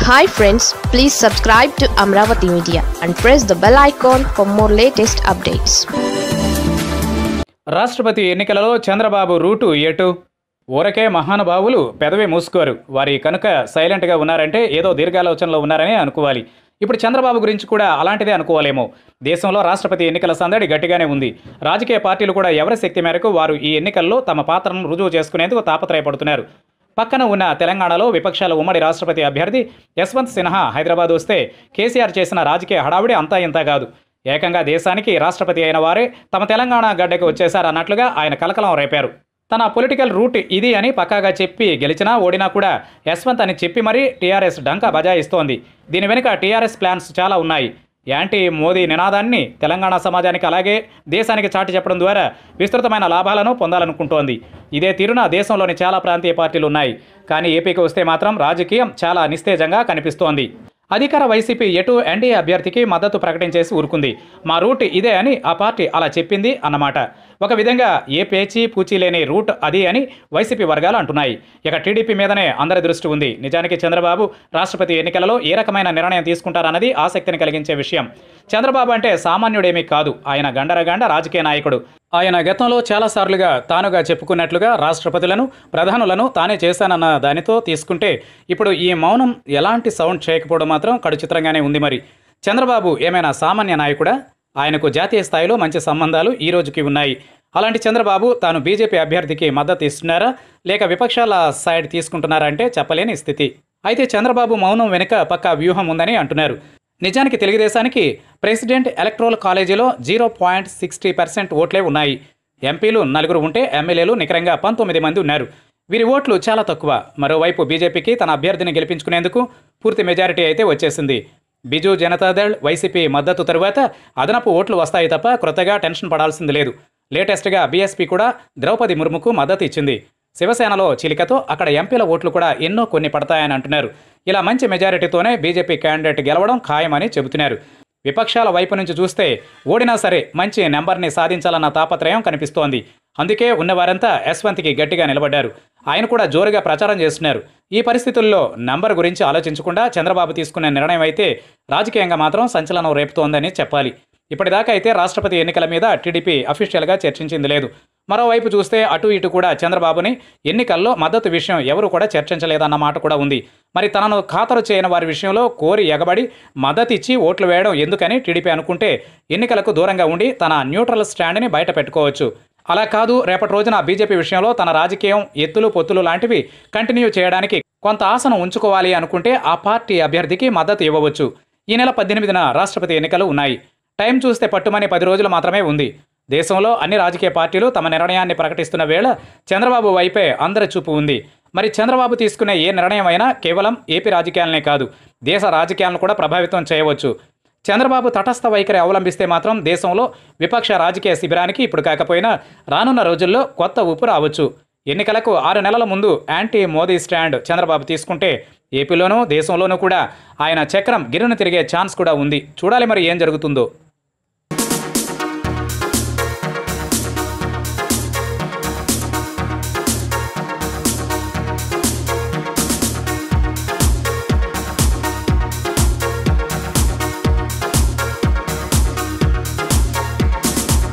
hi friends please subscribe to Amaravati media and press the bell icon for more latest updates రాష్ట్రపతి ఎన్నికలలో Chandrababu route ఎటు ఊరకే మహానుభావులు పెదవి మూసుకోరు వారి కనుక సైలెంట్గా ఉన్నారంటే ఏదో దీర్ఘాలోచనలో ఉన్నారని అనుకోవాలి ఇప్పుడు చంద్రబాబు గురించి కూడా అలాంటిదే అనుకోవాలేమో దేశంలో రాష్ట్రపతి ఎన్నికల సందడి గట్టిగానే ఉంది రాజకీయ పార్టీలు కూడా ఎవరి శక్తి మేరకు వారు ఈ ఎన్నికల్లో తమ పాత్రను రుజువు చేసుకునేందుకు తాపత్రయపడుతున్నారు పక్కన ఉన్న తెలంగాణలో విపక్షాల ఉమ్మడి రాష్ట్రపతి అభ్యర్థి యశ్వంత్ సిన్హా హైదరాబాద్ వస్తే కేసీఆర్ చేసిన రాజకీయ హడావుడి అంతా ఇంతా కాదు ఏకంగా దేశానికి రాష్ట్రపతి అయిన వారే తమ తెలంగాణ గడ్డకు వచ్చేశారన్నట్లుగా ఆయన కలకలం రేపారు తన పొలిటికల్ రూట్ ఇది అని పక్కాగా చెప్పి గెలిచినా ఓడినా కూడా యశ్వంత్ అని చెప్పి మరీ టీఆర్ఎస్ డంకా బజాయిస్తోంది దీని వెనుక టీఆర్ఎస్ ప్లాన్స్ చాలా ఉన్నాయి యాంటీ మోదీ నినాదాన్ని తెలంగాణ సమాజానికి అలాగే దేశానికి చాటి చెప్పడం ద్వారా విస్తృతమైన లాభాలను పొందాలనుకుంటోంది ఇదే తీరున దేశంలోని చాలా ప్రాంతీయ పార్టీలు ఉన్నాయి కానీ ఏపీకి వస్తే మాత్రం రాజకీయం చాలా నిస్తేజంగా కనిపిస్తోంది అధికార వైసీపీ ఎటు ఎన్డీఏ అభ్యర్థికి మద్దతు ప్రకటించేసి ఊరుకుంది మా రూట్ ఇదే అని ఆ పార్టీ అలా చెప్పింది అన్నమాట ఒక విధంగా ఏ పేచీ పూచీ లేని రూట్ అది అని వైసీపీ వర్గాలు అంటున్నాయి ఇక టీడీపీ మీదనే అందరి దృష్టి ఉంది నిజానికి చంద్రబాబు రాష్ట్రపతి ఎన్నికలలో ఏ రకమైన నిర్ణయం తీసుకుంటారన్నది ఆసక్తిని కలిగించే విషయం చంద్రబాబు అంటే సామాన్యుడేమీ కాదు ఆయన గండరగండ రాజకీయ నాయకుడు ఆయన గతంలో చాలాసార్లుగా తానుగా చెప్పుకున్నట్లుగా రాష్ట్రపతులను ప్రధానులను తానే చేశానన్న దానితో తీసుకుంటే ఇప్పుడు ఈ మౌనం ఎలాంటి సౌండ్ చేయకపోవడం మాత్రం కడుచిత్రంగానే ఉంది మరి చంద్రబాబు ఏమైనా సామాన్య నాయకుడా ఆయనకు జాతీయ స్థాయిలో మంచి సంబంధాలు ఈ రోజుకి ఉన్నాయి అలాంటి చంద్రబాబు తాను బీజేపీ అభ్యర్థికి మద్దతు ఇస్తున్నారా లేక విపక్షాల సైడ్ తీసుకుంటున్నారా అంటే చెప్పలేని స్థితి అయితే చంద్రబాబు మౌనం వెనుక పక్కా వ్యూహం ఉందని అంటున్నారు నిజానికి తెలుగుదేశానికి ప్రెసిడెంట్ ఎలక్ట్రోల్ కాలేజీలో జీరో పాయింట్ సిక్స్టీ పర్సెంట్ ఓట్లే ఉన్నాయి ఎంపీలు నలుగురు ఉంటే ఎమ్మెల్యేలు నికరంగా పంతొమ్మిది మంది ఉన్నారు వీరి ఓట్లు చాలా తక్కువ మరోవైపు బీజేపీకి తన అభ్యర్థిని గెలిపించుకునేందుకు పూర్తి మెజారిటీ అయితే వచ్చేసింది బిజు జనతాదళ్ వైసీపీ మద్దతు తరువాత అదనపు ఓట్లు వస్తాయి తప్ప క్రొత్తగా టెన్షన్ పడాల్సింది లేదు లేటెస్ట్గా బీఎస్పీ కూడా ద్రౌపది ముర్ముకు మద్దతు ఇచ్చింది శివసేనలో చిలికతో అక్కడ ఎంపీల ఓట్లు కూడా ఎన్నో కొన్ని పడతాయని అంటున్నారు ఇలా మంచి మెజారిటీతోనే బీజేపీ క్యాండిడేట్ గెలవడం ఖాయమని చెబుతున్నారు విపక్షాల వైపు నుంచి చూస్తే ఓడినా సరే మంచి నెంబర్ని సాధించాలన్న తాపత్రయం కనిపిస్తోంది అందుకే ఉన్నవారంతా యశ్వంత్కి గట్టిగా నిలబడ్డారు ఆయన కూడా జోరుగా ప్రచారం చేస్తున్నారు ఈ పరిస్థితుల్లో నంబర్ గురించి ఆలోచించకుండా చంద్రబాబు తీసుకున్న నిర్ణయం అయితే రాజకీయంగా మాత్రం సంచలనం రేపుతోందని చెప్పాలి ఇప్పటిదాకా అయితే రాష్ట్రపతి ఎన్నికల మీద టీడీపీ అఫీషియల్గా చర్చించింది లేదు మరోవైపు చూస్తే అటు ఇటు కూడా చంద్రబాబుని ఎన్నికల్లో మద్దతు విషయం ఎవరు కూడా చర్చించలేదన్న మాట కూడా ఉంది మరి తనను ఖాతరు చేయని వారి విషయంలో కోరి ఎగబడి మద్దతు ఇచ్చి ఓట్లు వేయడం ఎందుకని టీడీపీ అనుకుంటే ఎన్నికలకు దూరంగా ఉండి తన న్యూట్రల్ స్టాండ్ని బయట పెట్టుకోవచ్చు అలా కాదు రేపటి రోజున బీజేపీ విషయంలో తన రాజకీయం ఎత్తులు పొత్తులు లాంటివి కంటిన్యూ చేయడానికి కొంత ఆశను ఉంచుకోవాలి అనుకుంటే ఆ పార్టీ అభ్యర్థికి మద్దతు ఇవ్వవచ్చు ఈ నెల పద్దెనిమిదిన రాష్ట్రపతి ఎన్నికలు ఉన్నాయి టైం చూస్తే పట్టుమని పది రోజులు మాత్రమే ఉంది దేశంలో అన్ని రాజకీయ పార్టీలు తమ నిర్ణయాన్ని ప్రకటిస్తున్న వేళ చంద్రబాబు వైపే అందరి చూపు ఉంది మరి చంద్రబాబు తీసుకునే ఏ నిర్ణయం అయినా కేవలం ఏపీ రాజకీయాలనే కాదు దేశ రాజకీయాలను కూడా ప్రభావితం చేయవచ్చు చంద్రబాబు తటస్థ వైఖరి అవలంబిస్తే మాత్రం దేశంలో విపక్ష రాజకీయ శిబిరానికి ఇప్పుడు కాకపోయినా రానున్న రోజుల్లో కొత్త ఊపు రావచ్చు ఎన్నికలకు ఆరు నెలల ముందు యాంటీ మోదీ స్టాండ్ చంద్రబాబు తీసుకుంటే ఏపీలోనూ దేశంలోనూ కూడా ఆయన చక్రం గిరును తిరిగే ఛాన్స్ కూడా ఉంది చూడాలి మరి ఏం జరుగుతుందో